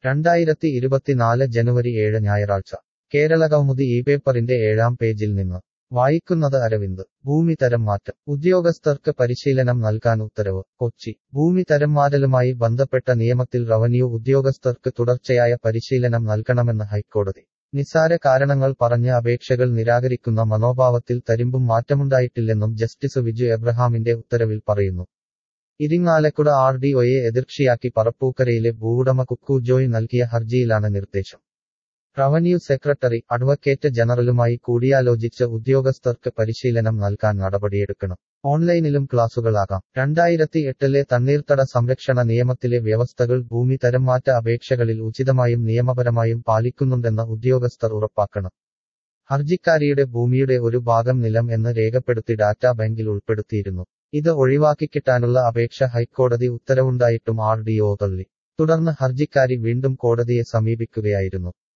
രണ്ടായിരത്തി ഇരുപത്തിനാല് ജനുവരി ഏഴ് ഞായറാഴ്ച കേരളകൗമുദി ഈ പേപ്പറിന്റെ ഏഴാം പേജിൽ നിന്ന് വായിക്കുന്നത് അരവിന്ദ് ഭൂമി തരം മാറ്റം ഉദ്യോഗസ്ഥർക്ക് പരിശീലനം നൽകാൻ ഉത്തരവ് കൊച്ചി ഭൂമി തരം മാറ്റലുമായി ബന്ധപ്പെട്ട നിയമത്തിൽ റവന്യൂ ഉദ്യോഗസ്ഥർക്ക് തുടർച്ചയായ പരിശീലനം നൽകണമെന്ന് ഹൈക്കോടതി നിസാര കാരണങ്ങൾ പറഞ്ഞ് അപേക്ഷകൾ നിരാകരിക്കുന്ന മനോഭാവത്തിൽ തരിമ്പും മാറ്റമുണ്ടായിട്ടില്ലെന്നും ജസ്റ്റിസ് വിജു എബ്രഹാമിന്റെ ഉത്തരവിൽ പറയുന്നു ഇരിങ്ങാലക്കുട ആർ ഡി ഒയെ എതിർക്ഷിയാക്കി പറപ്പൂക്കരയിലെ ഭൂവുടമ കുക്കു ജോയ് നൽകിയ ഹർജിയിലാണ് നിർദ്ദേശം റവന്യൂ സെക്രട്ടറി അഡ്വക്കേറ്റ് ജനറലുമായി കൂടിയാലോചിച്ച് ഉദ്യോഗസ്ഥർക്ക് പരിശീലനം നൽകാൻ നടപടിയെടുക്കണം ഓൺലൈനിലും ക്ലാസുകളാകാം രണ്ടായിരത്തി എട്ടിലെ തണ്ണീർത്തട സംരക്ഷണ നിയമത്തിലെ വ്യവസ്ഥകൾ ഭൂമി തരംമാറ്റ അപേക്ഷകളിൽ ഉചിതമായും നിയമപരമായും പാലിക്കുന്നുണ്ടെന്ന് ഉദ്യോഗസ്ഥർ ഉറപ്പാക്കണം ഹർജിക്കാരിയുടെ ഭൂമിയുടെ ഒരു ഭാഗം നിലം എന്ന് രേഖപ്പെടുത്തി ഡാറ്റാ ബാങ്കിൽ ഉൾപ്പെടുത്തിയിരുന്നു ഇത് ഒഴിവാക്കിക്കിട്ടാനുള്ള അപേക്ഷ ഹൈക്കോടതി ഉത്തരവുണ്ടായിട്ടും ആർ ഡി ഒ തള്ളി തുടർന്ന് ഹർജിക്കാരി വീണ്ടും കോടതിയെ സമീപിക്കുകയായിരുന്നു